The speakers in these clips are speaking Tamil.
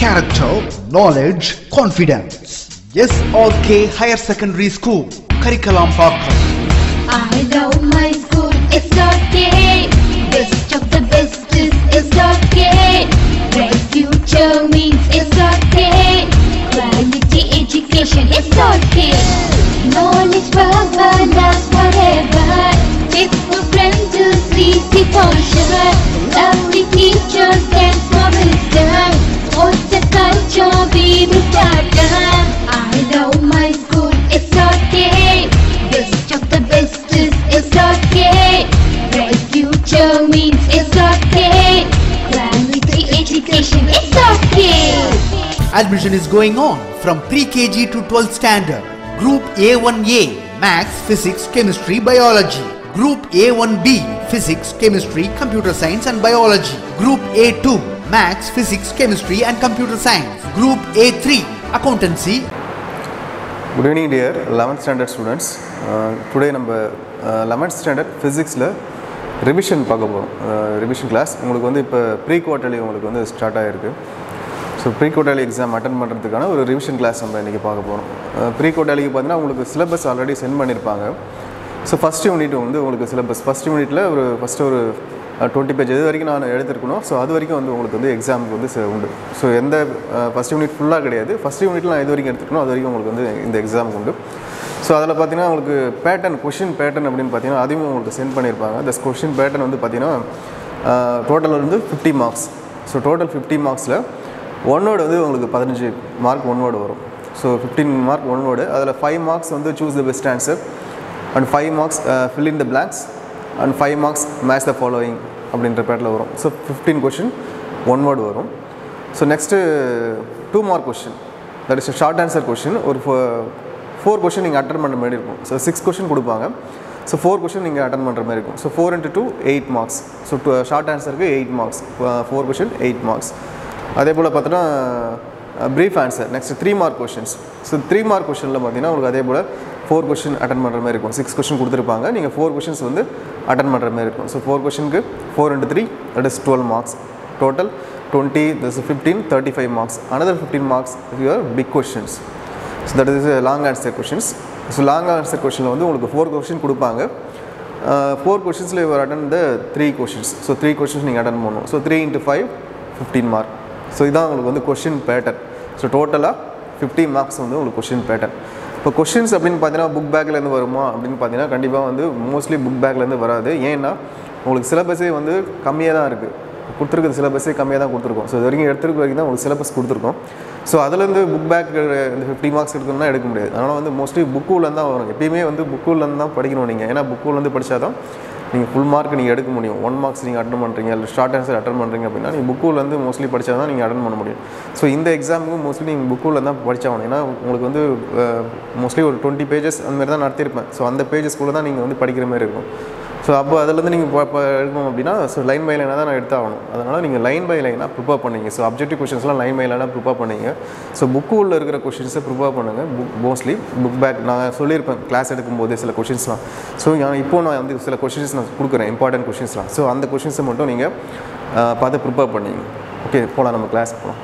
character, knowledge, confidence. SRK Higher Secondary School, Curriculum Pakam. I love my school, it's okay. Best of the best is it's okay. Bright future means it's okay. Quality education, it's okay. Knowledge forever, last forever. Faithful friends to see the culture. Lovely teachers and for wisdom. What's the culture we will start? I love my school, it's okay. Best of the best is it's okay. Bright future means it's okay. Quality education, it's okay. Admission is going on from pre-KG to 12th standard. Group A1A, Maths, Physics, Chemistry, Biology. Group A1B, Physics, Chemistry, Computer Science and Biology. Group A2, Maths, Physics, Chemistry and Computer Science. Group A3, Accountancy, good evening dear eleventh standard students today நம்ம லெவன்த் ஸ்டாண்டர்ட் ஃபிசிக்ஸில் ரிவிஷன் பார்க்க போகிறோம் ரிவிஷன் கிளாஸ் உங்களுக்கு வந்து இப்போ ப்ரீ குவார்டர்லி உங்களுக்கு வந்து ஸ்டார்ட் ஆகிருக்கு so pre quarterly exam attend பண்ணுறதுக்கான ஒரு ரிவிஷன் கிளாஸ் நம்ம இன்றைக்கி பார்க்க போகிறோம் ப்ரீ குவார்டர்லிக்கு பார்த்தீங்கன்னா உங்களுக்கு சிலபஸ் ஆல்ரெடி சென்ட் பண்ணியிருப்பாங்க ஸோ ஃபஸ்ட் யூனிட் வந்து உங்களுக்கு சிலபஸ் ஃபஸ்ட் யூனிட்டில் ஒரு ஃபஸ்ட்டு ஒரு டுவெண்ட்டி பேஜ் எது வரைக்கும் நான் எடுத்துருக்கணும் ஸோ அது வரைக்கும் வந்து உங்களுக்கு வந்து எக்ஸாமுக்கு வந்து ச- உண்டு ஸோ எந்த ஃபஸ்ட் யூனிட் ஃபுல்லாக கிடையாது ஃபஸ்ட் யூனிட்டில் நான் எது வரைக்கும் எடுத்துக்கணும் அது வரைக்கும் உங்களுக்கு வந்து இந்த எக்ஸாமுக்கு உண்டு ஸோ அதில் பார்த்தீங்கன்னா உங்களுக்கு பேட்டர்ன் கொஷின் பேட்டர்ன் அப்படின்னு பார்த்தீங்கன்னா அதையும் உங்களுக்கு சென்ட் பண்ணியிருப்பாங்க அந்த கொஷின் பேட்டர்ன் வந்து பார்த்தீங்கன்னா டோட்டல் வந்து fifty marks so total fifty மார்க்ஸில் ஒன் வேர்டு வந்து உங்களுக்கு பதினஞ்சு மார்க் ஒன் வேர்டு வரும் so fifteen mark one word அதில் ஃபைவ் மார்க்ஸ் வந்து choose the best answer and five marks fill in the blanks and five marks match the following அப்படின்ற பேட்டில் வரும் so fifteen question one word வரும் so next two mark question that is short answer question ஒரு ஃபோர் கொஷின் நீங்கள் அட்டன் பண்ணுற மாதிரி இருக்கும் ஸோ சிக்ஸ் கொஷின் கொடுப்பாங்க ஸோ ஃபோர் கொஷின் நீங்கள் அட்டன் பண்ணுற மாதிரி இருக்கும் so four into two eight marks so short ஆன்சருக்கு eight marks four question eight marks அதே போல் பார்த்தோன்னா brief answer next three mark questions so three mark கொஷனில் பார்த்தீங்கன்னா உங்களுக்கு அதே போல் ஃபோர் கொஷின் அட்டன் பண்ணுற மாதிரி இருக்கும் சிக்ஸ் கொஷின் கொடுத்துருப்பாங்க நீங்கள் ஃபோர் கொஷின்ஸ் வந்து அட்டன் பண்ணுற மாதிரி இருக்கும் ஸோ ஃபோர் கொஷினுக்கு four into three that is twelve marks total twenty this fifteen thirty five marks another fifteen marks your big questions so that is long answer questions so long answer கொஷனில் வந்து உங்களுக்கு ஃபோர் கொஷின் கொடுப்பாங்க ஃபோர் கொஷின்ஸில் your attend the three questions so three questions நீங்கள் அட்டன் பண்ணணும் so three into five fifteen mark so இதான் உங்களுக்கு வந்து கொஷின் பேட்டர்ன் ஸோ டோட்டலாக ஃபிஃப்டி மார்க்ஸ் வந்து உங்களுக்கு கொஷின் பேட்டர்ன் இப்போ கொஷின்ஸ் அப்படின்னு பார்த்தீங்கன்னா புக் பேக்லேருந்து வருமா அப்படின்னு பார்த்தீங்கன்னா கண்டிப்பாக வந்து மோஸ்ட்லி புக் பேக்லேருந்து வராது ஏன்னா உங்களுக்கு சிலபஸே வந்து கம்மியாக தான் இருக்குது கொடுத்துருக்குற சிலபஸே கம்மியாக தான் கொடுத்துருக்கோம் ஸோ இது வரைக்கும் எடுத்துருக்க வரைக்கும் தான் உங்களுக்கு சிலபஸ் கொடுத்துருக்கோம் ஸோ அதுலேருந்து புக் பேக் இந்த ஃபிஃப்டி மார்க்ஸ் எடுக்கணும்னா எடுக்க முடியாது அதனால் வந்து மோஸ்ட்லி புக்கூலேருந்து தான் வரும் எப்பயுமே வந்து புக்கூலேருந்து தான் படிக்கணும் நீங்கள் ஏன்னா புக்கூலேருந்து படித்தா தான் நீங்கள் ஃபுல் மார்க் நீங்கள் எடுக்க முடியும் ஒன் மார்க்ஸ் நீங்கள் அட்டன் பண்ணுறீங்க இல்லை ஷார்ட் ஆன்சர் அட்டன் பண்ணுறீங்க அப்படின்னா நீங்கள் புக்கூலேருந்து மோஸ்ட்லி படித்தா தான் நீங்கள் அட்டன் பண்ண முடியும் ஸோ இந்த எக்ஸாமுக்கும் மோஸ்ட்லி நீங்கள் புக்கூவில் தான் படிச்சாகணும் ஏன்னா உங்களுக்கு வந்து மோஸ்ட்லி ஒரு டுவெண்ட்டி பேஜஸ் அந்த மாதிரி தான் நடத்தியிருப்பேன் ஸோ அந்த பேஜஸ்க்குள்ளே தான் நீங்கள் வந்து படிக்கிற மாதிரி இருக்கும் ஸோ அப்போ அதுலேருந்து நீங்கள் இப்போ எடுக்கணும் அப்படின்னா ஸோ லைன் பை லைனாக தான் நான் எடுத்தாகணும் அதனால் நீங்கள் லைன் பை லைனாக ப்ரிப்பேர் பண்ணீங்க ஸோ அப்ஜெக்டிவ் கொஷின்ஸ்லாம் லைன் பை லைனாக ப்ரிப்பேர் பண்ணீங்க ஸோ புக்கு உள்ள இருக்கிற கொஷின்ஸை ப்ரிப்பேர் பண்ணுங்கள் புக் மோஸ்ட்லி புக் பேக் நான் சொல்லியிருப்பேன் கிளாஸ் எடுக்கும்போது சில கொஷின்ஸ்லாம் ஸோ நான் இப்போ நான் வந்து சில கொஷின்ஸ் நான் கொடுக்குறேன் இம்பார்ட்டன்ட் கொஷின்ஸ்லாம் ஸோ அந்த கொஷின்ஸை மட்டும் நீங்கள் பார்த்து ப்ரிப்பேர் பண்ணீங்க ஓகே போகலாம் நம்ம கிளாஸ் போகலாம்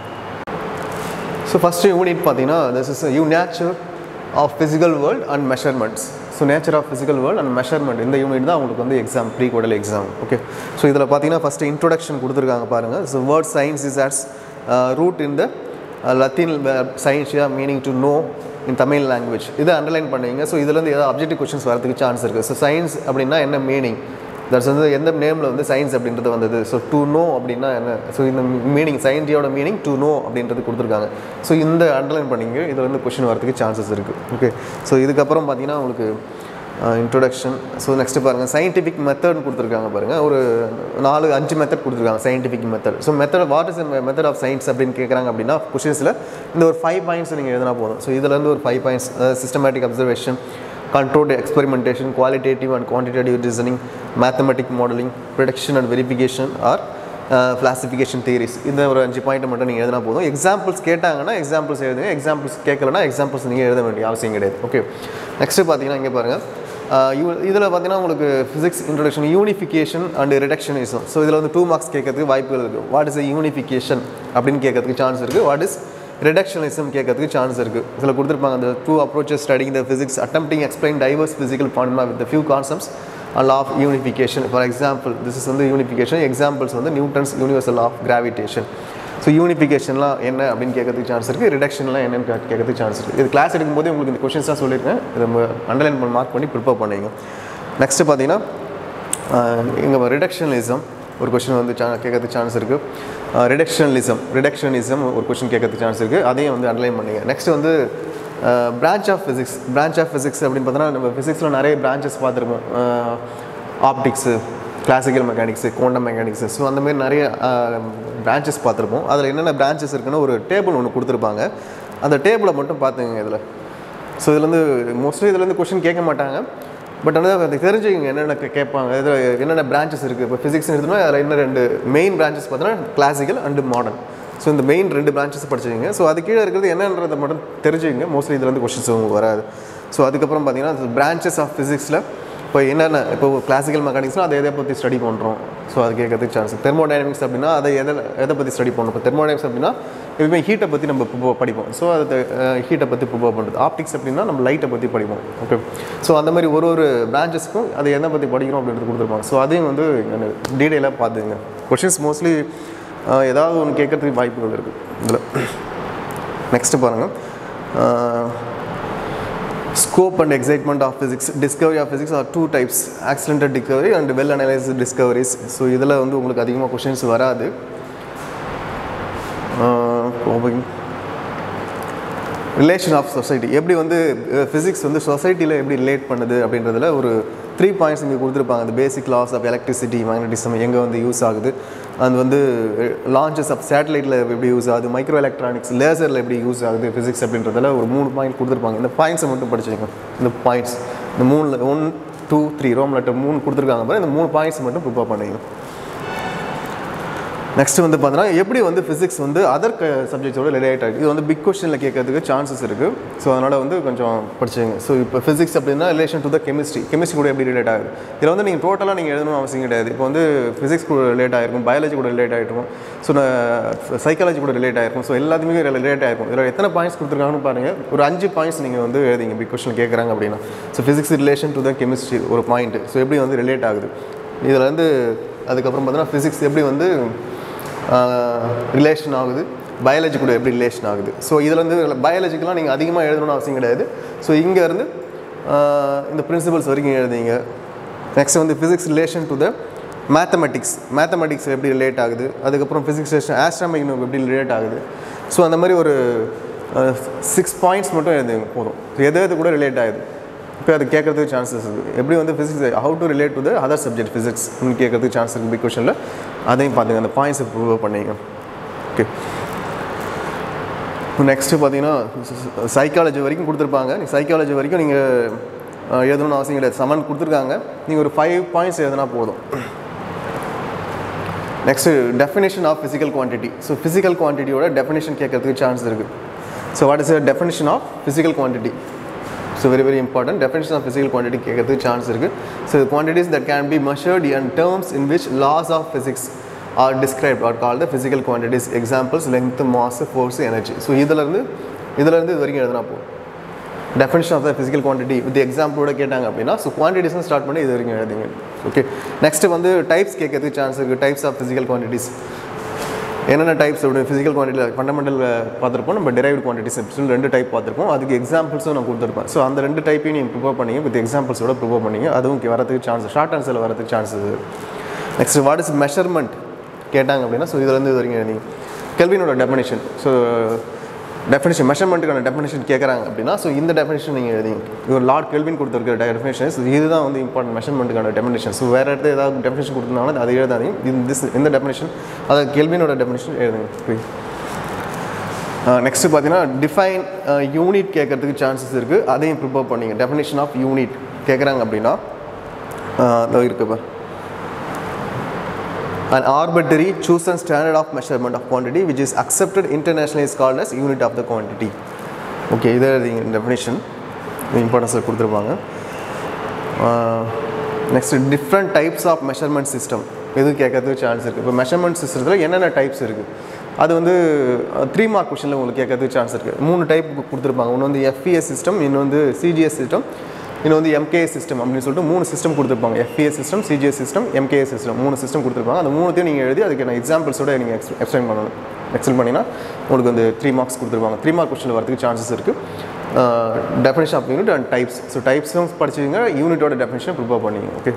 ஸோ ஃபஸ்ட்டு யூனிட் பார்த்தீங்கன்னா this is you nature of physical world and measurements so nature of physical world and measurement இந்த யூனிட் தான் உங்களுக்கு வந்து exam pre quarterly exam okay so இதில் பார்த்தீங்கன்னா ஃபஸ்ட்டு இன்ட்ரொடக்ஷன் கொடுத்துருக்காங்க பாருங்கள் so word science is its root in the Latin scientia meaning to know in Tamil language இதை அண்டர்லைன் பண்ணுவீங்க ஸோ இதுலேருந்து ஏதாவது அப்ஜெக்டிவ் கொஷின்ஸ் வரதுக்கு சான்ஸ் இருக்குது ஸோ சயின்ஸ் அப்படின்னா என்ன மீனிங் தட்ஸ் வந்து எந்த நேமில் வந்து சயின்ஸ் அப்படின்றது வந்தது ஸோ டு நோ அப்படின்னா என்ன ஸோ இந்த மீனிங் சயின்டியோட மீனிங் டு நோ அப்படின்றது கொடுத்துருக்காங்க ஸோ இந்த அண்டர்லைன் பண்ணிங்க இதில் வந்து கொஷின் வரதுக்கு சான்சஸ் இருக்குது ஓகே ஸோ இதுக்கப்புறம் பார்த்தீங்கன்னா உங்களுக்கு இன்ட்ரொடக்ஷன் ஸோ நெக்ஸ்ட்டு பாருங்கள் சயின்டிஃபிக் மெத்தட்னு கொடுத்துருக்காங்க பாருங்கள் ஒரு நாலு அஞ்சு மெத்தட் கொடுத்துருக்காங்க scientific method so method what is method of science அப்படின்னு கேட்குறாங்க அப்படின்னா கொஷின்ஸில் இந்த ஒரு ஃபைவ் பாயிண்ட்ஸ் நீங்கள் எழுதினா போதும் ஸோ இதுலேருந்து ஒரு five points systematic observation controlled experimentation, qualitative and quantitative reasoning, mathematic modeling, prediction and verification or classification theories இந்த ஒரு அஞ்சு பாயிண்ட் மட்டும் நீங்கள் எழுதினா போதும் எக்ஸாம்பிள்ஸ் கேட்டாங்கன்னா எக்ஸாம்பிள்ஸ் எழுதுங்க எக்ஸாம்பிள்ஸ் கேட்கலனா எக்ஸாம்பிள்ஸ் நீங்கள் எழுத வேண்டிய அவசியம் கிடையாது ஓகே நெக்ஸ்ட்டு பார்த்தீங்கன்னா இங்கே பாருங்கள் இதில் பார்த்தீங்கன்னா உங்களுக்கு physics introduction unification and reductionism so இதில் வந்து டூ மார்க்ஸ் கேட்கறதுக்கு வாய்ப்புகள் இருக்குது வாட் இஸ் யூனிஃபிகேஷன் அப்படின்னு கேட்கறதுக்கு சான்ஸ் இருக்குது வாட் இஸ் ரிடக்ஷனிசம் கேட்கறதுக்கு சான்ஸ் இருக்குது இதில் கொடுத்துருப்பாங்க அந்த two approaches studying the physics attempting explain diverse physical formula with few concepts law of unification for example this is வந்து யூனிஃபிகேஷன் எக்ஸாம்பிள்ஸ் வந்து Newton's universal of gravitation so யூனிஃபிகேஷன்லாம் என்ன அப்படின்னு கேட்கறதுக்கு சான்ஸ் இருக்குது ரிடக்ஷன்லாம் என்னன்னு கே- கேட்கறதுக்கு சான்ஸ் இருக்குது இது கிளாஸ் எடுக்கும்போது உங்களுக்கு இந்த கொஷின்ஸ் தான் சொல்லியிருக்கேன் இதை நம்ம அண்டர்லைன் பண்ணி மார்க் பண்ணி ப்ரிப்பேர் பண்ணிங்க நெக்ஸ்ட்டு பார்த்தீங்கன்னா இங்கே ரிடக்ஷனலிசம் ஒரு கொஷின் வந்து சா கேட்கறதுக்கு சான்ஸ் இருக்குது ரிடக்ஷனலிசம் ரிடக்ஷனிசம் ஒரு கொஷின் கேட்கறதுக்கு சான்ஸ் இருக்குது அதையும் வந்து அண்டர்லைன் பண்ணிங்க நெக்ஸ்ட் வந்து branch of physics branch of physics அப்படின்னு பார்த்தோன்னா நம்ம ஃபிசிக்ஸில் நிறைய பிரான்ச்சஸ் பார்த்துருப்போம் optics classical mechanics quantum mechanics so அந்த மாதிரி நிறைய பிரான்ச்சஸ் பார்த்துருப்போம் அதில் என்னென்ன பிரான்ச்சஸ் இருக்குன்னு ஒரு டேபிள் ஒன்று கொடுத்துருப்பாங்க அந்த டேபிளை மட்டும் பார்த்துங்க இதில் ஸோ இதில் வந்து மோஸ்ட்லி இதில் வந்து கொஷின் கேட்க மாட்டாங்க பட் ஆனால் அது தெரிஞ்சுக்கங்க என்னென்ன கே- கேட்பாங்க இதில் என்னென்ன பிரான்ச்சஸ் இருக்குது இப்போ ஃபிசிக்ஸ் எடுத்தோம்னா அதில் என்ன ரெண்டு மெயின் பிரான்ச்சஸ் பார்த்தோன்னா கிளாசிக்கல் அண்டு மாடர்ன் ஸோ இந்த மெயின் ரெண்டு பிரான்ச்சஸ் படிச்சுக்கங்க ஸோ அது கீழே இருக்கிறது என்னன்றதை மட்டும் தெரிஞ்சுக்கங்க மோஸ்ட்லி இதில் வந்து கொஷின்ஸ் உங்களுக்கு வராது ஸோ அதுக்கப்புறம் பார்த்தீங்கன்னா பிரான்ச்சஸ் ஆஃப் ஃபிசிக்ஸில் இப்போ என்னென்ன இப்போ கிளாசிக்கல் மெக்கானிக்ஸ்னால் அதை எதை பற்றி ஸ்டடி பண்ணுறோம் ஸோ அது கேட்கறதுக்கு சான்ஸ் தெர்மோடைனமிக்ஸ் அப்படின்னா அதை எதை எதை பற்றி ஸ்டடி பண்ணுறோம் இப்போ தெர்மோடைனமிக்ஸ் அப்படின்னா எப்பவுமே ஹீட்டை பற்றி நம்ம இப்போ படிப்போம் ஸோ அது ஹீட்டை பற்றி ப்ரிப்பேர் பண்ணுறது ஆப்டிக்ஸ் அப்படின்னா நம்ம லைட்டை பற்றி படிப்போம் ஓகே ஸோ அந்த மாதிரி ஒரு ஒரு பிரான்ச்சஸ்க்கும் அதை எதை பற்றி படிக்கிறோம் அப்படின்றது கொடுத்துருப்பாங்க ஸோ அதையும் வந்து டீட்டெயிலாக பார்த்துங்க கொஷின்ஸ் மோஸ்ட்லி ஏதாவது ஒன்று கேட்கறதுக்கு வாய்ப்புகள் இருக்குது இதில் நெக்ஸ்ட்டு பாருங்கள் scope and excitement of physics discovery of physics are two types accidental discovery and well analyzed discoveries so இதில் வந்து உங்களுக்கு அதிகமாக கொஷின்ஸ் வராது ரிலேஷன் ஆஃப் சொசைட்டி எப்படி வந்து ஃபிசிக்ஸ் வந்து சொசைட்டியில் எப்படி ரிலேட் பண்ணுது அப்படின்றதுல ஒரு த்ரீ பாயிண்ட்ஸ் இங்கே கொடுத்துருப்பாங்க அந்த basic laws of electricity magnetism எங்கே வந்து யூஸ் ஆகுது அது வந்து லான்ச்சஸ் ஆஃப் சேட்டலைட்டில் எப்படி யூஸ் ஆகுது மைக்ரோ எலக்ட்ரானிக்ஸ் லேசரில் எப்படி யூஸ் ஆகுது ஃபிசிக்ஸ் அப்படின்றதுல ஒரு மூணு பாயிண்ட் கொடுத்துருப்பாங்க இந்த பாயிண்ட்ஸை மட்டும் படிச்சுக்கோங்க இந்த பாயிண்ட்ஸ் இந்த மூணில் one two three Roman letter மூணு கொடுத்துருக்காங்க பாரு இந்த மூணு பாயிண்ட்ஸ் மட்டும் ப்ரிப்பேர் பண்ணிங்க நெக்ஸ்ட் வந்து பார்த்தீங்கன்னா எப்படி வந்து ஃபிசிக்ஸ் வந்து அதர் சப்ஜெக்ட்ஸோட ரிலேட் ஆகுது இது வந்து பிக் கொஸ்டினில் கேட்கறதுக்கு சான்சஸ் இருக்குது ஸோ அதனால் வந்து கொஞ்சம் படிச்சுங்க ஸோ இப்போ ஃபிசிக்ஸ் அப்படின்னா relation to the chemistry chemistry கூட எப்படி ரிலேட் ஆகுது இதில் வந்து நீங்கள் டோட்டலாக நீங்கள் எழுதணும்னு அவசியம் கிடையாது இப்போ வந்து ஃபிசிக்ஸ் கூட ரிலேட் ஆகிருக்கும் பயாலஜி கூட ரிலேட் ஆகிருக்கும் ஸோ சைக்காலஜி கூட ரிலேட் ஆகிருக்கும் ஸோ எல்லாத்துக்குமே ரிலேட் ஆகிருக்கும் இதில் எத்தனை பாயிண்ட்ஸ் கொடுத்துருக்காங்கன்னு பாருங்கள் ஒரு அஞ்சு பாயிண்ட்ஸ் நீங்கள் வந்து எழுதிங்க பிக் கொஸ்டின் கேட்குறாங்க அப்படின்னா so physics relation to the chemistry ஒரு பாயிண்ட் ஸோ எப்படி வந்து ரிலேட் ஆகுது இதில் வந்து அதுக்கப்புறம் பார்த்தீங்கன்னா ஃபிசிக்ஸ் எப்படி வந்து ரிலேஷன் ஆகுது பயாலஜி கூட எப்படி ரிலேஷன் ஆகுது ஸோ இதில் வந்து பயாலஜிக்கெலாம் நீங்கள் அதிகமாக எழுதணும்னு அவசியம் கிடையாது ஸோ இங்கேருந்து இந்த பிரின்சிபல்ஸ் வரைக்கும் எழுதிங்க நெக்ஸ்ட் வந்து physics relation to the mathematics mathematics எப்படி ரிலேட் ஆகுது அதுக்கப்புறம் ஃபிசிக்ஸ் ரிலேஷன் ஆஸ்ட்ராமிக் எப்படி ரிலேட் ஆகுது ஸோ அந்த மாதிரி ஒரு சிக்ஸ் பாயிண்ட்ஸ் மட்டும் எழுதுங்க போதும் எது எது கூட ரிலேட் ஆகுது இப்போ அது கேட்கறதுக்கு சான்சஸ் இருக்குது எப்படி வந்து physics how to relate to the other subject physics கேட்கறதுக்கு சான்ஸ் இருக்குது பிக் கொஷனில் அதையும் பார்த்துங்க அந்த பாயிண்ட்ஸை ப்ரூவ் பண்ணிங்க ஓகே நெக்ஸ்ட்டு பார்த்தீங்கன்னா சைக்காலஜி வரைக்கும் கொடுத்துருப்பாங்க நீங்கள் சைக்காலஜி வரைக்கும் நீங்கள் எழுதணும்னு அவசியம் கிடையாது செவன் கொடுத்துருக்காங்க நீங்கள் ஒரு ஃபைவ் பாயிண்ட்ஸ் எழுதுனா போதும் next definition of physical quantity so physical குவான்டிட்டியோட டெஃபினேஷன் கேட்கறதுக்கு சான்ஸ் இருக்குது so what is definition of physical quantity so very very important definition of physical quantity கேட்கறதுக்கு சான்ஸ் இருக்குது so quantities that can be measured in terms in which laws of physics are described are call the physical quantities examples length mass force energy so இதிலேருந்து இதிலேருந்து இது வரைக்கும் எழுதுனா போகும் definition of the physical quantity with எக்ஸாம்பிளோட கேட்டாங்க அப்படின்னா ஸோ குவான்டிட்டிஸ்னு ஸ்டார்ட் பண்ணி இது வரைக்கும் எழுதுங்க ஓகே நெக்ஸ்ட்டு வந்து டைப்ஸ் கேட்கறதுக்கு சான்ஸ் இருக்குது டைப்ஸ் ஆஃப் ஃபிசிக்கல் குவான்டிட்டிஸ் என்னென்ன டைப்ஸ் அப்படி ஃபிசிக்கல் குவான்டிட்டியில் ஃபண்டமெண்டல் பார்த்துருப்போம் நம்ம டெரைவ்ட் குவான்டிட்டிஸ் சொல்லி ரெண்டு டைப் பார்த்துருப்போம் அதுக்கு எக்ஸாம்பிள்ஸும் நான் கொடுத்துருப்பேன் ஸோ அந்த ரெண்டு டைப்பையும் நீங்கள் ப்ரிப்பேர் பண்ணிங்க வித் எக்ஸாம்பிள்ஸோட ப்ரிப்பேர் பண்ணிங்க அதுவும் வரதுக்கு சான்ஸ் ஷார்ட் ஆன்சரில் வரதுக்கு chances next what is measurement கேட்டாங்க அப்படின்னா ஸோ இதுலேருந்து இது வரைக்கும் நீங்கள் கெல்வினோட டெஃபினேஷன் ஸோ டெஃபினேஷன் மெஷர்மெண்ட்டுக்கான டெஃபினேஷன் கேட்குறாங்க அப்படின்னா ஸோ இந்த டெஃபினேஷன் நீங்கள் எழுதிங்க இது லார்ட் கெல்வின் கொடுத்துருக்க டெஃபினேஷன்ஸ் இதுதான் வந்து இம்பார்ட்டன்ட் மெஷர்மெண்ட்டுக்கான டெஃபினேஷன் ஸோ வேறு இடத்துல ஏதாவது டெஃபினேஷன் கொடுத்துருந்தாங்கன்னா அது எழுதாதீங்க இந்த this இந்த டெஃபினேஷன் அதை கெல்வினோட டெஃபினேஷன் எழுதுங்க நெக்ஸ்ட்டு பார்த்தீங்கன்னா டிஃபைன் யூனிட் கேட்கறதுக்கு சான்சஸ் இருக்குது அதையும் ப்ரிப்பேர் பண்ணிங்க டெஃபினேஷன் ஆஃப் யூனிட் கேட்குறாங்க அப்படின்னா இதோ இருக்கு பார் an arbitrary chosen standard of measurement of quantity which is accepted internationally is called as unit of the quantity okay இதை எழுதிங்க டெஃபினேஷன் இம்பார்ட்டன்ஸில் கொடுத்துருப்பாங்க next different types of measurement system எது கேட்கறதுக்கு சான்ஸ் இருக்குது இப்போ மெஷர்மெண்ட் சிஸ்டத்தில் என்னென்ன டைப்ஸ் இருக்குது அது வந்து த்ரீ மார்க் கொஷனில் உங்களுக்கு கேட்கறதுக்கு சான்ஸ் இருக்குது மூணு டைப் கொடுத்துருப்பாங்க ஒன்று வந்து எஃபிஎஸ் சிஸ்டம் இன்னொன்று வந்து சிஜிஎஸ் சிஸ்டம் இன்னும் வந்து எம்கேஎஸ் சிஸ்டம் அப்படின்னு சொல்லிட்டு மூணு சிஸ்டம் கொடுத்துருப்பாங்க FPS system CGS system MKS system மூணு சிஸ்டம் கொடுத்துருப்பாங்க அந்த மூணுத்தையும் நீங்கள் எழுதி அதுக்கான எக்ஸாம்பிள்ஸோட நீங்கள் எக்ஸ் எக்ஸ்பிளைன் பண்ணணும் எக்ஸ்பிளைன் பண்ணினா உங்களுக்கு வந்து த்ரீ மார்க்ஸ் கொடுத்துருப்பாங்க த்ரீ மார்க் கொஸ்டினில் வரதுக்கு சான்சஸ் இருக்குது definition of unit and types so டைப்ஸும் படிச்சுங்க யூனிட்டோட டெஃபினேஷன் ப்ரிப்பேர் பண்ணிங்க okay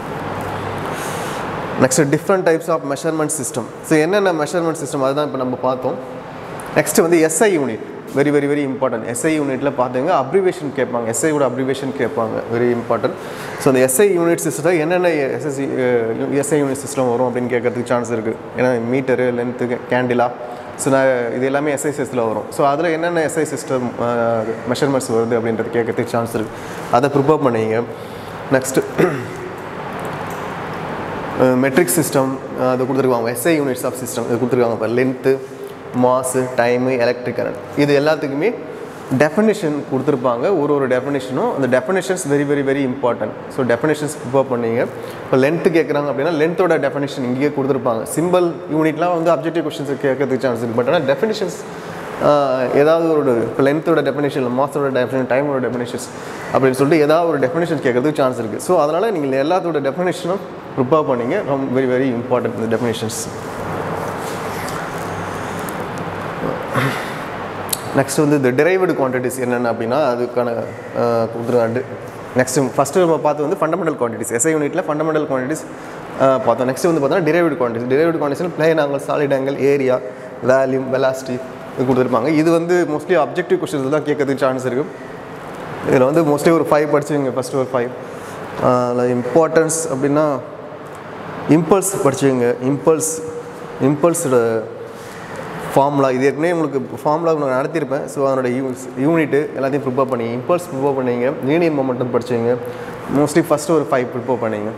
next different types of measurement system so என்னென்ன மெஷர்மெண்ட் சிஸ்டம் அதுதான் இப்போ நம்ம பார்த்தோம் நெக்ஸ்ட் வந்து SI unit very very very important SI யூனிட்டில் பார்த்தீங்க அப்ரிவேஷன் கேட்பாங்க எஸ்ஐயோட அப்ரிவேஷன் கேட்பாங்க வெரி இம்பார்ட்டன்ட் ஸோ அந்த எஸ்ஐ யூனிட் சிஸ்டம் என்னென்ன எஸ்எஸ்சி எஸ்ஐ யூனிட் சிஸ்டம் வரும் அப்படின்னு கேட்கறதுக்கு சான்ஸ் இருக்குது ஏன்னா மீட்டரு லென்த்து கேண்டிலா ஸோ நான் இது எல்லாமே எஸ்ஐ சிஸ்டத்தில் வரும் ஸோ அதில் என்னென்ன எஸ்ஐ சிஸ்டம் மெஷர்மெண்ட்ஸ் வருது அப்படின்றது கேட்கறதுக்கு சான்ஸ் இருக்குது அதை ப்ரிப்பேர் பண்ணிங்க நெக்ஸ்ட்டு மெட்ரிக் சிஸ்டம் அது கொடுத்துருக்காங்க எஸ்ஐ யூனிட்ஸ் ஆஃப் சிஸ்டம் இது கொடுத்துருக்காங்க இப்போ length mass time electric current இது எல்லாத்துக்குமே டெஃபினேஷன் கொடுத்துருப்பாங்க ஒரு ஒரு டெஃபினேஷனும் அந்த definitions very very very important so definitions prepare பண்ணீங்க இப்போ லென்த்து கேட்குறாங்க அப்படின்னா லென்த்தோட டெஃபினேஷன் இங்கேயே கொடுத்துருப்பாங்க சிம்பிள் யூனிட்லாம் வந்து அப்ஜெக்டிவ் கொஸ்டின்ஸ் கேட்கறதுக்கு சான்ஸ் இருக்குது பட் ஆனால் டெஃபினேஷன்ஸ் ஏதாவது ஒரு இப்போ லென்த்தோட டெஃபினேஷன் மாஸோட டெஃபினேஷன் டைமோட டெஃபினேஷன்ஸ் அப்படின்னு சொல்லிட்டு ஏதாவது ஒரு டெஃபினேஷன் கேட்கறதுக்கு சான்ஸ் இருக்குது ஸோ அதனால் நீங்கள் எல்லாத்தோட டெஃபினேஷனும் ப்ரிப்பேர் பண்ணீங்க ரொம்ப வெரி வெரி இம்பார்ட்டன்ட் இந்த டெஃபினேஷன்ஸ் நெக்ஸ்ட் வந்து இந்த டிரைவ்டு குவான்டிட்டிஸ் என்னென்ன அப்படின்னா அதுக்கான கொடுத்துருக்காண்டு நெக்ஸ்ட் ஃபஸ்ட்டு நம்ம பார்த்து வந்து ஃபண்டமெண்டல் குவான்டிட்டிஸ் எஸ்ஐ யூனிட்டில் ஃபண்டமெண்டல் குவான்டிட்டிஸ் பார்த்தோம் நெக்ஸ்ட் வந்து பார்த்தோன்னா derived quantities derived quantities plane angle solid angle area volume velocity இது கொடுத்துருப்பாங்க இது வந்து மோஸ்ட்லி அப்ஜெக்டிவ் கொஸ்டின்ஸ் தான் கேட்கறதுக்கு சான்ஸ் இருக்குது இதில் வந்து மோஸ்ட்லி ஒரு ஃபைவ் படிச்சுங்க ஃபஸ்ட்டு ஒரு ஃபைவ் அதில் இம்பார்ட்டன்ஸ் அப்படின்னா இம்பல்ஸ் படிச்சுங்க இம்பல்ஸ் இம்பல்ஸோட ஃபார்முலா இது ஏற்கனவே உங்களுக்கு ஃபார்முலா நான் நடத்தியிருப்பேன் ஸோ அதனோட யூ யூனிட்டு எல்லாத்தையும் ப்ரிப்பேர் பண்ணி இம்பல்ஸ் ப்ரிப்பேர் பண்ணீங்க லீனியர் மொமெண்டம் படிச்சீங்க மோஸ்ட்லி ஃபஸ்ட்டு ஒரு ஃபைவ் ப்ரிப்பேர் பண்ணீங்க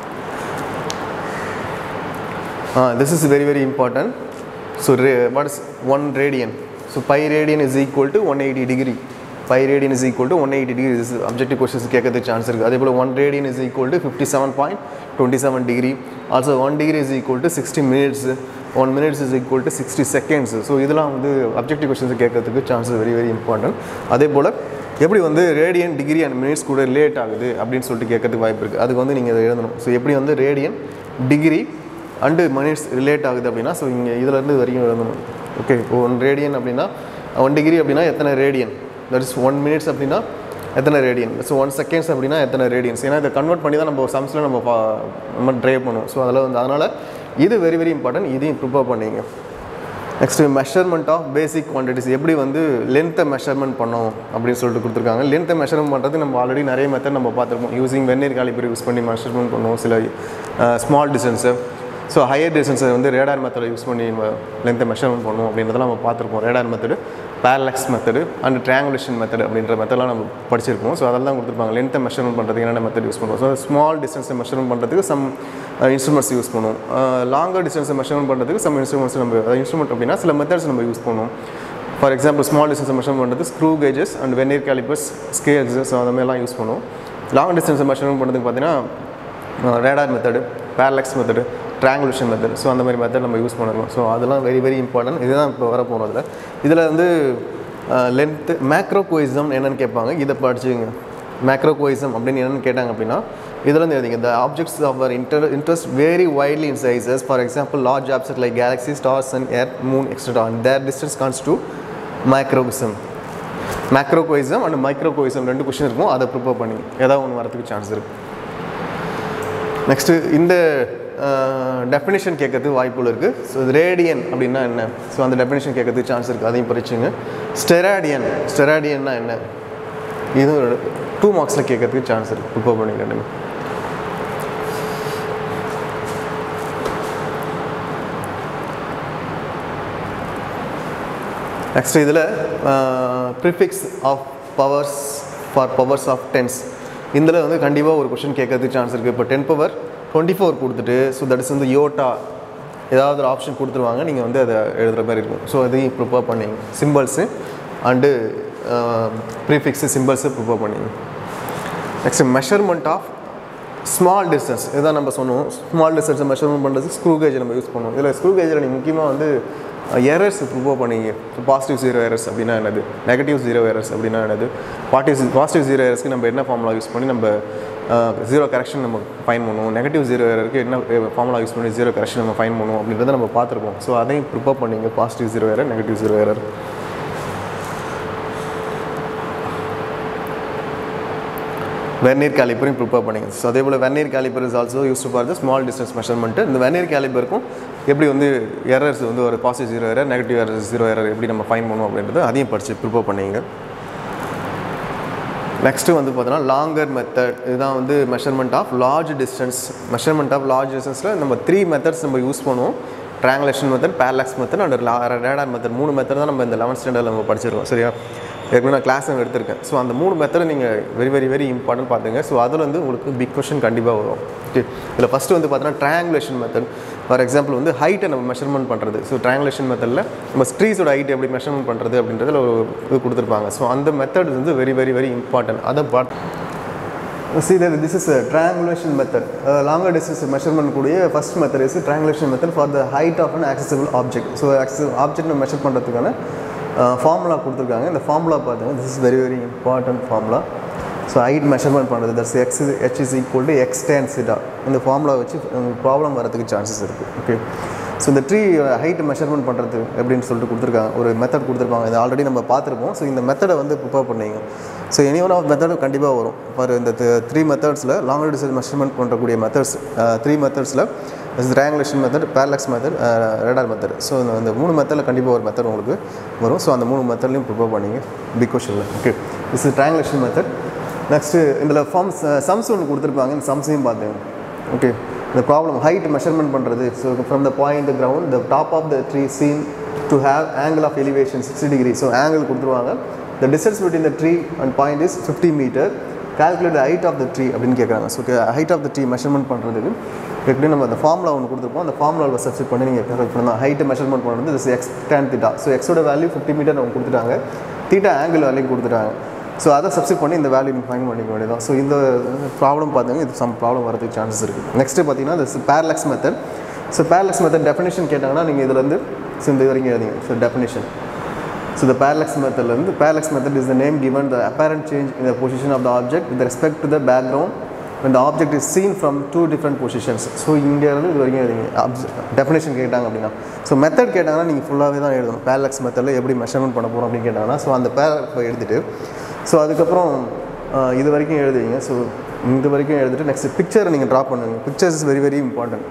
this is very very important so ray what is one radian so pi radian is equal to one eighty degree pi radian is equal to one eighty degree is objective questions கேட்கறதுக்கு சான்ஸ் இருக்குது அதே போல் one radian is equal to fifty seven point twenty seven degree also one degree is equal to sixty minutes one minutes is equal to sixty seconds so இதெல்லாம் வந்து அப்ஜெக்டிவ் கொஸ்டின்ஸ் கேட்கறதுக்கு சான்சஸ் வெரி வெரி இம்பார்ட்டன்ட் அதே போல் எப்படி வந்து ரேடியன் டிகிரி அண்ட் மினிட்ஸ் கூட ரிலேட் ஆகுது அப்படின்னு சொல்லிட்டு கேட்கறதுக்கு வாய்ப்பு இருக்குது அதுக்கு வந்து நீங்கள் அதை எழுதணும் ஸோ எப்படி வந்து radian degree and minutes relate ஆகுது அப்படின்னா ஸோ இங்கே இதிலேருந்து வரைக்கும் எழுதணும் ஓகே இப்போ ஒன் ரேடியன் அப்படின்னா ஒன் டிகிரி அப்படின்னா எத்தனை radian that is one minutes அப்படின்னா எத்தனை ரேடியன் ஸோ ஒன் செகண்ட்ஸ் அப்படின்னா எத்தனை ரேடியன்ஸ் ஏன்னா இதை கன்வெர்ட் பண்ணி தான் நம்ம சம்ஸில் நம்ம பா நம்ம ட்ரைவ் பண்ணுவோம் ஸோ அதில் வந்து அதனால் இது வெரி வெரி இம்பார்ட்டன்ட் இதையும் ப்ரிப்பேர் பண்ணிங்க next measurement of basic quantities எப்படி வந்து லென்த்தை மெஷர்மெண்ட் பண்ணோம் அப்படின்னு சொல்லிட்டு கொடுத்துருக்காங்க லென்த்தை மெஷர்மெண்ட் பண்ணுறது நம்ம ஆல்ரெடி நிறைய மெத்தட் நம்ம பார்த்துருப்போம் யூசிங் வெந்நீர் காலிபர் யூஸ் பண்ணி மெஷர்மெண்ட் பண்ணுவோம் சில ஸ்மால் டிஸ்டன்ஸு ஸோ ஹையர் டிஸ்டன்ஸை வந்து ரேடார் மெத்தடை யூஸ் பண்ணி லென்த்தை மெஷர்மெண்ட் பண்ணுவோம் அப்படின்றதெல்லாம் நம்ம பார்த்துருப்போம் radar method parallax method and triangulation method அப்படின்ற மெத்தட்லாம் நம்ம படிச்சிருப்போம் ஸோ அதெல்லாம் கொடுத்துருப்பாங்க லென்த்தை மெஷர்மெண்ட் பண்ணுறதுக்கு என்னென்ன மெத்தட் யூஸ் பண்ணுவோம் ஸோ ஸ்மால் டிஸ்டன்ஸை மெஷர்மெண்ட் பண்ணுறதுக்கு சம் இன்ஸ்ட்ருமெண்ட்ஸ் யூஸ் பண்ணுவோம் லாங்கர் டிஸ்டன்ஸை மெஷர்மெண்ட் பண்ணுறதுக்கு சம் இன்ஸ்ட்ருமெண்ட்ஸ் நம்ம இன்ஸ்ட்ருமெண்ட் அப்படின்னா சில மெத்தட்ஸ் நம்ம யூஸ் பண்ணுவோம் ஃபார் எக்ஸாம்பிள் ஸ்மால் டிஸ்டன்ஸை மெஷர்மெண்ட் பண்ணுறது screw gauges and vernier calipers scales so அந்த மாதிரிலாம் யூஸ் பண்ணுவோம் லாங் டிஸ்டன்ஸை மெஷர்மெண்ட் பண்ணுறதுக்கு பார்த்தீங்கன்னா radar method parallax method triangulation method so அந்த மாதிரி மெத்தட் நம்ம யூஸ் பண்ணணும் ஸோ அதெல்லாம் வெரி வெரி இம்பார்ட்டன்ட் இதுதான் இப்போ வர போகிறதுல இதில் வந்து லென்த்து மேக்ரோ கோயிசம் என்னென்னு கேட்பாங்க இதை படிச்சுங்க மேக்ரோ கோயிசம் அப்படின்னு என்னென்னு கேட்டாங்க அப்படின்னா இதில் வந்து எழுதிங்க the objects of our inter interest very widely in sizes for example large object like galaxy stars and air moon extra and their distance cons to microcosm macrocosm and microcosm ரெண்டு கொஷின் இருக்கும் அதை ப்ரிப்பேர் பண்ணி ஏதாவது ஒன்று வரதுக்கு சான்ஸ் இருக்குது நெக்ஸ்ட்டு இந்த டெஃபினேஷன் கேட்கறதுக்கு வாய்ப்புகள் இருக்குது ஸோ ரேடியன் அப்படின்னா என்ன ஸோ அந்த டெஃபினேஷன் கேட்கறதுக்கு சான்ஸ் இருக்குது அதையும் பறிச்சுங்க ஸ்டெராடியன் ஸ்டெராடியன்னா என்ன இதுவும் டூ மார்க்ஸில் கேட்கறதுக்கு சான்ஸ் இருக்குது ப்ரிப்பேர் பண்ணி ரெண்டுமே நெக்ஸ்ட் இதில் prefix of powers for powers of tens இதில் வந்து கண்டிப்பாக ஒரு கொஷின் கேட்கறதுக்கு சான்ஸ் இருக்குது இப்போ டென் பவர் டுவெண்ட்டி ஃபோர் கொடுத்துட்டு ஸோ தட் இஸ் வந்து யோட்டா ஏதாவது ஒரு ஆப்ஷன் கொடுத்துருவாங்க நீங்கள் வந்து அதை எழுதுகிற மாதிரி இருக்கும் ஸோ அதையும் ப்ரிப்பேர் பண்ணிங்க symbols and prefix symbols prepare பண்ணிங்க next measurement of small distance இதான் நம்ம சொன்னோம் ஸ்மால் டிஸ்டன்ஸை மெஷர்மெண்ட் பண்ணுறது ஸ்க்ரூ கேஜ் நம்ம யூஸ் பண்ணுவோம் இதில் ஸ்க்ரூ கேஜில் நீங்கள் முக்கியமாக வந்து எரர்ஸ் ப்ரூவ் பண்ணீங்க பாசிட்டிவ் ஜீரோ எரர்ஸ் அப்படின்னா என்னது நெகட்டிவ் ஜீரோ எரர்ஸ் அப்படின்னா என்னது பாசிட்டிவ் பாசிட்டிவ் ஜீரோ எரர்ஸ்க்கு நம்ம என்ன ஃபார்முலா யூஸ் பண்ணி நம்ம ஜீரோ கரெக்ஷன் நம்ம ஃபைன் பண்ணுவோம் நெகட்டிவ் ஜீரோ எரருக்கு என்ன ஃபார்முலா யூஸ் பண்ணி ஜீரோ கரெக்ஷன் நம்ம ஃபைன் பண்ணுவோம் அப்படின்றத நம்ம பார்த்துருப்போம் ஸோ அதையும் ப்ரிப்பேர் பண்ணீங்க positive zero error negative zero error vernier கேலிப்பரையும் ப்ரிப்பேர் பண்ணிங்க ஸோ அதே போல் vernier caliper is also use for the small distance measurement இந்த வெர்னியர் கேலிப்பருக்கும் எப்படி வந்து எரர்ஸ் வந்து ஒரு positive zero error negative error zero error எப்படி நம்ம ஃபைன் பண்ணுவோம் அப்படின்றது அதையும் படித்து ப்ரிப்பேர் பண்ணிங்க நெக்ஸ்ட்டு வந்து பார்த்தோன்னா லாங்கர் மெத்தட் இதுதான் வந்து measurement of large distance measurement of large டிஸ்டன்ஸில் நம்ம த்ரீ மெத்தட்ஸ் நம்ம யூஸ் பண்ணுவோம் triangulation method parallax method and radar method மூணு மெத்தட் தான் நம்ம இந்த லெவன்த் ஸ்டாண்டர்டில் நம்ம படிச்சிருக்கோம் சரியா ஏற்கனவே நான் கிளாஸ் எடுத்திருக்கேன் ஸோ அந்த மூணு மெத்தட் நீங்கள் வெரி வெரி வெரி இம்பார்ட்டன்ட் பார்த்துங்க ஸோ அதில் வந்து உங்களுக்கு பிக் கொஷின் கண்டிப்பாக வரும் ஓகே இதில் ஃபஸ்ட்டு வந்து பார்த்தோன்னா ட்ராங்குலேஷன் மெத்தட் ஃபார் எக்ஸாம்பிள் வந்து ஹைட்டை நம்ம மெஷர்மெண்ட் பண்ணுறது ஸோ ட்ராங்குலேஷன் மெத்தடில் நம்ம ஸ்ட்ரீஸோட ஹைட் எப்படி மெஷர்மெண்ட் பண்ணுறது அப்படின்றதுல ஒரு இது கொடுத்துருப்பாங்க ஸோ அந்த மெத்தட் வந்து வெரி வெரி வெரி இம்பார்ட்டன்ட் அதை பார்த்து See that this is a triangulation method. Uh, longer distance measurement கூடிய first method is triangulation method for the height of an accessible object. So accessible object measure பண்ணுறதுக்கான ஃபார்முலா கொடுத்துருக்காங்க இந்த ஃபார்முலா பார்த்தீங்கன்னா this is very very important formula so height measurement பண்ணுறது that's x h is equal to x tan theta இந்த ஃபார்முலா வச்சு ப்ராப்ளம் வரதுக்கு சான்சஸ் இருக்குது ஓகே ஸோ இந்த ட்ரீ ஹைட் மெஷர்மெண்ட் பண்ணுறது எப்படின்னு சொல்லிட்டு கொடுத்துருக்காங்க ஒரு மெத்தட் கொடுத்துருப்பாங்க இது ஆல்ரெடி நம்ம பார்த்துருப்போம் ஸோ இந்த மெத்தடை வந்து ப்ரிப்பேர் பண்ணீங்க so any one of method கண்டிப்பாக வரும் ஃபார் இந்த த்ரீ மெத்தட்ஸில் லாங்கர் டிஸ்டன்ஸ் மெஷர்மெண்ட் பண்ணக்கூடிய மெத்தட்ஸ் த்ரீ மெத்தட்ஸில் triangulation method parallax method radar method so இந்த இந்த மூணு மெத்தடில் கண்டிப்பாக ஒரு மெத்தட் உங்களுக்கு வரும் ஸோ அந்த மூணு மெத்தட்லையும் ப்ரிப்பேர் பண்ணீங்க பிக் கொஷனில் okay this is triangulation method next இதில் ஃபார்ம்ஸ் சம்ஸ் ஒன்று கொடுத்துருப்பாங்க இந்த சம்ஸையும் பார்த்தேன் ஓகே இந்த ப்ராப்ளம் ஹைட் மெஷர்மெண்ட் பண்ணுறது so from the point the ground the top of the tree seen to have angle of elevation sixty degree so angle கொடுத்துருவாங்க the distance between the tree and point is fifty metre calculate height of the tree அப்படின்னு கேட்குறாங்க so height of the tree measurement பண்ணுறதுக்கு எப்படி நம்ம அந்த ஃபார்முலா ஒன்று கொடுத்துருப்போம் அந்த ஃபார்முலாவில் சப்ஸ்டிட் பண்ணி நீங்கள் கரெக்ட் பண்ணலாம் ஹைட்டை மெஷர்மெண்ட் பண்ணுறது this x tan theta so எக்ஸோட வேல்யூ ஃபிஃப்டி மீட்டர் அவங்க கொடுத்துட்டாங்க தீட்டா ஆங்கிள் வேல்யூ கொடுத்துட்டாங்க ஸோ அதை சப்ஸ்டிட் பண்ணி இந்த வேல்யூ நீங்கள் ஃபைன் பண்ணிக்க வேண்டியதான் ஸோ இந்த ப்ராப்ளம் பார்த்தீங்கன்னா இது சம் ப்ராப்ளம் வரதுக்கு சான்சஸ் இருக்குது நெக்ஸ்ட்டு பார்த்தீங்கன்னா this parallax method so parallax method definition கேட்டாங்கன்னா நீங்கள் இதில் வந்து ஸோ இந்த வரைக்கும் எழுதிங்க so definition So the parallax method இருந்து parallax method is the name given the apparent change in the position of the object with respect to the background when the object is seen from two different positions. So இங்கே இருந்து இது வரைக்கும் எழுதிங்க டெஃபினேஷன் கேட்டாங்க அப்படின்னா ஸோ மெத்தட் கேட்டாங்கன்னா நீங்கள் ஃபுல்லாகவே தான் எழுதணும் பேரலாக்ஸ் மெத்தடில் எப்படி மெஷர்மெண்ட் பண்ண போகிறோம் அப்படின்னு கேட்டாங்கன்னா ஸோ அந்த பேரலாக்ஸை எடுத்துகிட்டு ஸோ அதுக்கப்புறம் ஆஹ், இது வரைக்கும் எழுதுவீங்க ஸோ இது வரைக்கும் எழுதிட்டு நெக்ஸ்ட் பிக்சரை நீங்கள் ட்ரா பண்ணுவீங்க pictures is very very important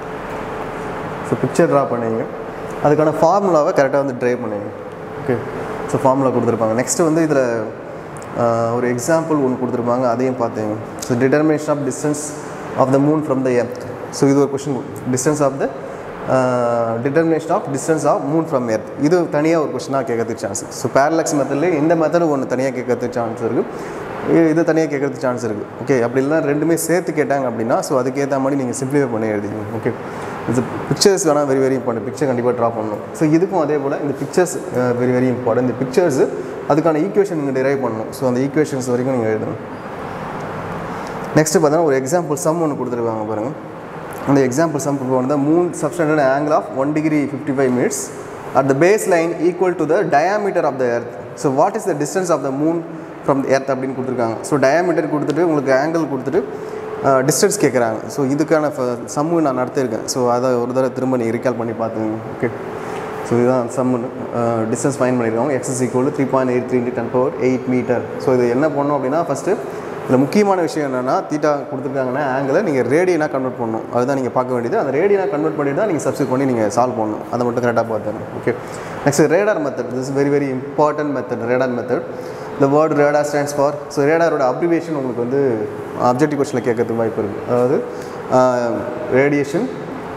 so picture draw பண்ணுவீங்க அதுக்கான ஃபார்முலாவை கரெக்டாக வந்து ட்ரைவ் பண்ணுவீங்க ஓகே ஸோ ஃபார்முலா கொடுத்துருப்பாங்க நெக்ஸ்ட் வந்து இதில் ஒரு எக்ஸாம்பிள் ஒன்று கொடுத்துருப்பாங்க அதையும் பார்த்தீங்க so determination of distance of the moon from the earth so இது ஒரு question distance of the determination of distance of moon from earth இது தனியாக ஒரு கொஷினாக கேட்கறதுக்கு சான்ஸ் ஸோ பேரலக்ஸ் மெத்தட்லேயே இந்த மெத்தடு ஒன்று தனியாக கேட்கறதுக்கு சான்ஸ் இருக்குது இது தனியாக கேட்கறதுக்கு சான்ஸ் இருக்குது ஓகே அப்படி இல்லைனா ரெண்டுமே சேர்த்து கேட்டாங்க அப்படின்னா ஸோ அதுக்கேற்ற மாதிரி நீங்கள் சிம்பிளிஃபை பண்ணி எழுதிங்க ஓகே இது பிக்சர்ஸ் வேணால் வெரி வெரி இம்பார்ட்டன்ட் பிக்சர் கண்டிப்பாக ட்ரா பண்ணணும் ஸோ இதுக்கும் அதே போல் இந்த பிக்சர்ஸ் வெரி வெரி இம்பார்ட்டன்ட் இந்த பிக்சர்ஸ் அதுக்கான ஈக்குவேஷன் நீங்கள் டிரைவ் பண்ணணும் ஸோ அந்த ஈக்குவேஷன்ஸ் வரைக்கும் நீங்கள் எழுதணும் நெக்ஸ்ட்டு பார்த்தீங்கன்னா ஒரு எக்ஸாம்பிள் சம் ஒன்று கொடுத்துருக்காங்க பாருங்கள் அந்த எக்ஸாம்பிள் சம் வந்து moon subtended angle of one degree fifty five minutes at the base line equal to the diameter of the earth so what is the distance of the moon from earth அப்படின்னு கொடுத்துருக்காங்க ஸோ டயாமீட்டர் கொடுத்துட்டு உங்களுக்கு ஆங்கிள் கொடுத்துட்டு டிஸ்டன்ஸ் கேட்குறாங்க ஸோ இதுக்கான சம்மு நான் நடத்தியிருக்கேன் ஸோ அதை ஒரு தடவை திரும்ப நீங்கள் ரீகால் பண்ணி பார்த்துங்க ஓகே ஸோ இதுதான் சம்மு டிஸ்டன்ஸ் ஃபைன் பண்ணியிருக்காங்க x is equal three point eight three ten power eight metre so இது என்ன பண்ணணும் அப்படின்னா ஃபஸ்ட்டு இதில் முக்கியமான விஷயம் என்னென்னா தீட்டா கொடுத்துருக்காங்கன்னா ஆங்கிளை நீங்கள் ரேடியனாக கன்வெர்ட் பண்ணணும் அதுதான் நீங்கள் பார்க்க வேண்டியது அந்த ரேடியனாக கன்வெர்ட் பண்ணி தான் நீங்கள் சப்ஸ்டிட் பண்ணி நீங்கள் சால்வ் பண்ணணும் அதை மட்டும் கரெக்டாக பார்த்துங்க okay next radar method this very very important method radar method இந்த word radar stands for so ரேடாரோட அப்ரிவேஷன் உங்களுக்கு வந்து அப்ஜெக்டிவ் கொஸ்டினில் கேட்கறதுக்கு வாய்ப்பு இருக்குது அதாவது radiation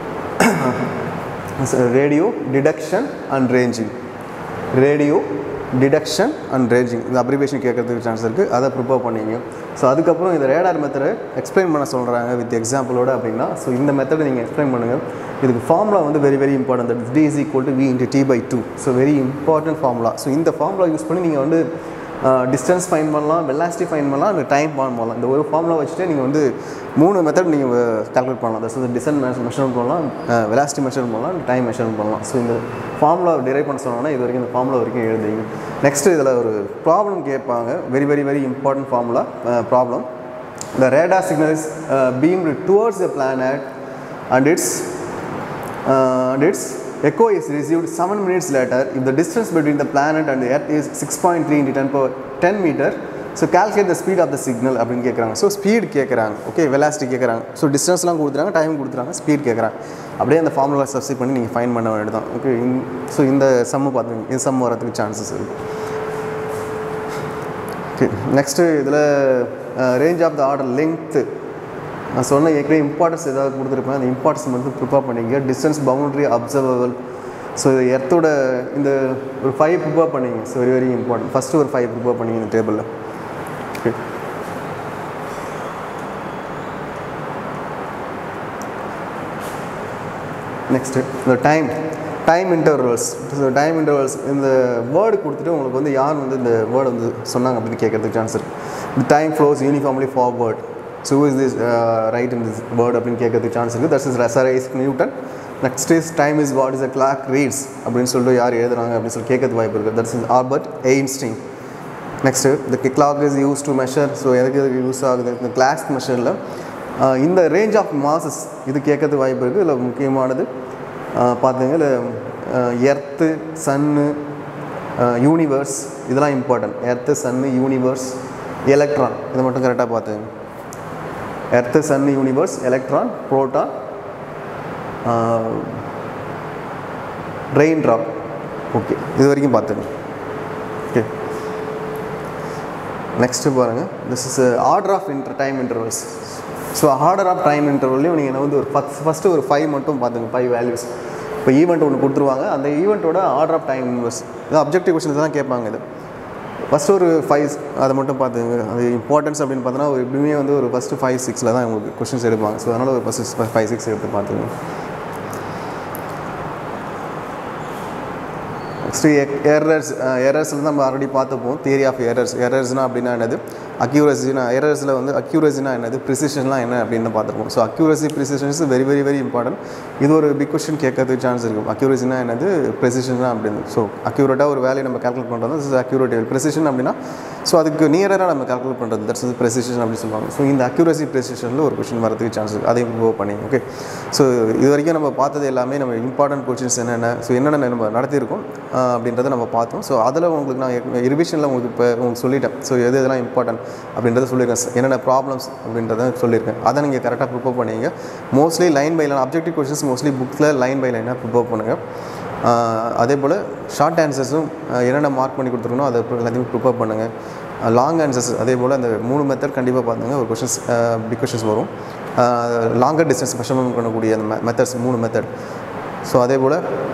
radio detection and ranging radio detection and ranging இந்த அப்ரிவேஷன் கேட்கறதுக்கு சான்ஸ் இருக்குது அதை ப்ரிப்பேர் பண்ணிங்க ஸோ அதுக்கப்புறம் இந்த ரேடார் மெத்தடை எக்ஸ்பிளைன் பண்ண சொல்கிறாங்க வித் எக்ஸாம்பிளோட அப்படின்னா ஸோ இந்த மெத்தடை நீங்கள் எக்ஸ்பிளைன் பண்ணுங்கள் இதுக்கு ஃபார்முலா வந்து very very important that d is equal to v into t by two so very important formula ஸோ இந்த ஃபார்முலா யூஸ் பண்ணி நீங்கள் வந்து டிஸ்டன்ஸ் ஃபைன் பண்ணலாம் வெலாசிட்டி ஃபைன் பண்ணலாம் அந்த டைம் ஃபைன் பண்ணலாம் இந்த ஒரு ஃபார்முலா வச்சுட்டு நீங்கள் வந்து மூணு மெத்தட் நீங்கள் கால்குலேட் பண்ணலாம் தட்ஸ் வந்து டிஸ்டன்ஸ் மெஷர் பண்ணலாம் வெலாசிட்டி மெஷர் பண்ணலாம் டைம் மெஷர் பண்ணலாம் ஸோ இந்த ஃபார்முலா டிரைவ் பண்ண சொன்னோன்னா இது வரைக்கும் இந்த ஃபார்முலா வரைக்கும் எழுதுங்க நெக்ஸ்ட் இதில் ஒரு ப்ராப்ளம் கேட்பாங்க very very very important formula problem The radar signal is uh, beamed towards the planet and its uh, and its echo is received 7 minutes later if the distance between the planet and the earth is 6.3 into 10 power 10 meter so calculate the speed of the signal அப்படின்னு கேட்குறாங்க ஸோ ஸ்பீட் கேட்குறாங்க ஓகே வெலாசிட்டி கேட்குறாங்க ஸோ டிஸ்டன்ஸ்லாம் கொடுத்துறாங்க டைம் கொடுத்துறாங்க ஸ்பீட் கேட்குறாங்க அப்படியே அந்த ஃபார்முலா சப்ஸ்டிட் பண்ணி நீங்கள் ஃபைன் பண்ண வேண்டியது தான் ஓகே ஸோ இந்த சம்மு பார்த்துங்க இந்த சம் வரதுக்கு சான்சஸ் இருக்குது ஓகே நெக்ஸ்ட்டு இதில் range of the order length நான் சொன்ன ஏற்கனவே இம்பார்ட்டன்ஸ் ஏதாவது கொடுத்துருப்பேன் அந்த இம்பார்ட்டன்ஸ் மட்டும் ப்ரிப்பேர் பண்ணிங்க டிஸ்டன்ஸ் பவுண்ட்ரி அப்சர்வபிள் ஸோ இது எர்த்தோட இந்த ஒரு ஃபைவ் ப்ரிப்பேர் பண்ணிங்க so very very important first ஒரு ஃபைவ் ப்ரிப்பேர் பண்ணிங்க இந்த டேபிளில் ஓகே நெக்ஸ்ட்டு இந்த time time intervals so time intervals இந்த வேர்டு கொடுத்துட்டு உங்களுக்கு வந்து யார் வந்து இந்த வேர்டு வந்து சொன்னாங்க அப்படின்னு கேட்கறதுக்கு சான்ஸ் இருக்குது இந்த time flows uniformly forward so is this right in this word அப்படின்னு கேட்கறதுக்கு சான்ஸ் இருக்குது தட்ஸ் இஸ் ரெசரைஸ் Newton next is time is what is a clock reads அப்படின்னு சொல்லிட்டு யார் எழுதுறாங்க அப்படின்னு சொல்லி கேட்கறதுக்கு வாய்ப்பு இருக்குது that's is Albert Einstein next இந்த clock is use to measure so எதுக்கு எதுக்கு யூஸ் ஆகுது இந்த கிளாஸ் மெஷரில் இந்த ரேஞ்ச் ஆஃப் மாசஸ் இது கேட்கறதுக்கு வாய்ப்பு இருக்குது இதில் முக்கியமானது பார்த்துங்க இல்லை எர்த்து சன்னு யூனிவர்ஸ் இதெல்லாம் important earth sun universe electron இதை மட்டும் கரெக்டாக பார்த்துங்க earth sun universe electron proton rain drop okay இது வரைக்கும் பார்த்துங்க ஓகே நெக்ஸ்ட்டு பாருங்கள் this is order of inter time intervals so order of time இன்டர்வல்லையும் நீங்கள் என்ன வந்து ஒரு ஃபஸ்ட் ஃபஸ்ட்டு ஒரு ஃபைவ் மட்டும் பார்த்துங்க ஃபைவ் வேல்யூஸ் இப்போ ஈவெண்ட் ஒன்று கொடுத்துருவாங்க அந்த ஈவெண்ட்டோட ஆர்டர் ஆஃப் டைம் இன்வர்ஸ் இது அப்ஜெக்டிவ் கொஸ்டின்ஸ் தான் கேட்பாங்க இது ஃபஸ்ட்டு ஒரு ஃபைவ் அதை மட்டும் பார்த்துங்க அது இம்பார்ட்டன்ஸ் அப்படின்னு பார்த்தோன்னா ஒரு எப்படியுமே வந்து ஒரு ஃபஸ்ட்டு ஃபைவ் சிக்ஸில் தான் உங்களுக்கு கொஸ்டின்ஸ் எடுப்பாங்க ஸோ அதனால் ஒரு ஃபஸ்ட்டு ஃபைவ் சிக்ஸ் எடுத்து பார்த்துங்க நெக்ஸ்ட்டு எரர்ஸ் எரர்ஸில் நம்ம ஆல்ரெடி பார்த்துப்போம் தியரி ஆஃப் எரர்ஸ் எரர்ஸ்னால் அப்படின்னா என்னது அக்யூரஸினா எரர்ஸில் வந்து அக்யூரஸினா என்னது ப்ரிசிஷன்லாம் என்ன அப்படின்னு பார்த்துருப்போம் so accuracy precision is very very very important இது ஒரு பிக் கொஸ்டின் கேட்கறதுக்கு சான்ஸ் இருக்கும் அக்யூரஸினா என்னது ப்ரெசிஷன் அப்படின்னு ஸோ அக்யூரேட்டாக ஒரு வேலையை நம்ம கால்குலேட் பண்ணுறது இஸ் அக்யூரேட் ப்ரெசிஷன் அப்படின்னா ஸோ அதுக்கு நியராக நம்ம கால்குலேட் பண்ணுறது தட்ஸ் வந்து ப்ரெசிஷன் அப்படின்னு சொல்லுவாங்க ஸோ இந்த அக்யூரஸி ப்ரெசிஷனில் ஒரு கொஸ்டின் வரதுக்கு சான்ஸ் இருக்குது அதையும் ப்ரூவ் பண்ணி ஓகே ஸோ இது வரைக்கும் நம்ம பார்த்தது எல்லாமே நம்ம இம்பார்ட்டன்ட் கொஸ்டின்ஸ் என்னென்ன ஸோ என்னென்ன நம்ம நடத்தியிருக்கோம் அப்படின்றத நம்ம பார்த்தோம் ஸோ அதில் உங்களுக்கு நான் ரிவிஷனில் உங்களுக்கு இப்போ உங்களுக்கு சொல்லிட்டேன் ஸோ எது எதெல்லாம் இம்பார்ட்டன்ட் அப்படின்றத சொல்லியிருக்கேன் என்னென்ன ப்ராப்ளம்ஸ் அப்படின்றத சொல்லியிருக்கேன் அதை நீங்கள் கரெக்டாக ப்ரிப்பேர் பண்ணிங்க mostly line by line objective questions mostly புக்கில் லைன் பை லைனாக ப்ரிப்பேர் பண்ணுங்கள் அதே போல் ஷார்ட் ஆன்சர்ஸும் என்னென்ன மார்க் பண்ணி கொடுத்துருக்கணும் அதை எல்லாத்தையும் ப்ரிப்பேர் பண்ணுங்கள் லாங் ஆன்சர்ஸ் அதே போல் அந்த மூணு மெத்தட் கண்டிப்பாக பார்த்துங்க ஒரு கொஷின்ஸ் பிக் கொஷின்ஸ் வரும் லாங்கர் டிஸ்டன்ஸ் மெஷர்மெண்ட் பண்ணக்கூடிய அந்த மெத்தட்ஸ் மூணு மெத்தட் ஸோ அதே போல்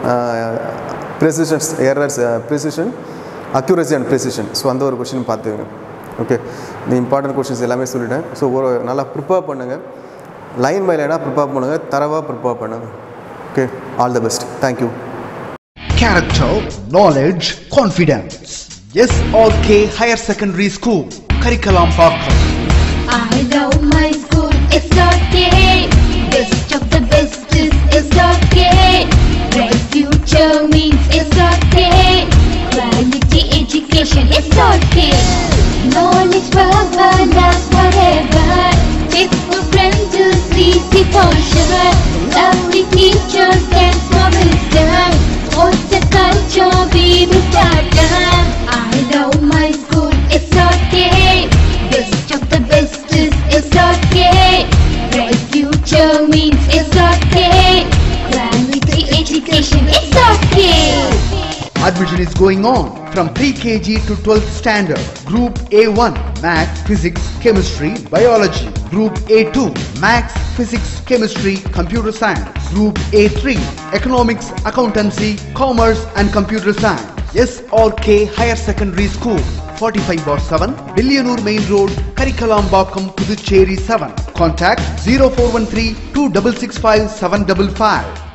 precisions errors precision accuracy and precision so அந்த ஒரு கொஷின் பார்த்துங்க ஓகே இந்த இம்பார்ட்டன்ட் கொஷின்ஸ் எல்லாமே சொல்லிட்டேன் ஸோ ஒரு நல்லா ப்ரிப்பேர் பண்ணுங்கள் லைன் பை லைனாக ப்ரிப்பேர் பண்ணுங்கள் தரவாக ப்ரிப்பேர் பண்ணுங்கள் okay all the best thank you Character, knowledge, confidence. SRK Higher Secondary School, Curriculum Parkram. I love my school, it's okay. Best of the best is it's okay. Bright future means it's okay. Quality education, it's okay. Knowledge forever, last forever. Faithful friends to see the for sure. Lovely teachers and for wisdom. What's the culture we will start? I love my school, it's okay. Best of the best is it's okay. Bright future means it's okay. Quality education, it's okay. Admission is going on from pre-KG to 12th standard. Group A1, Math, Physics, Chemistry, Biology. Group A2, Maths, Physics, Chemistry, Computer Science. Group A3, Economics, Accountancy, Commerce and Computer Science. SRK Higher Secondary School, 45 bar 7, Billianur Main Road, Karikalambakkam, Puducherry 7. Contact 0413 2665 755.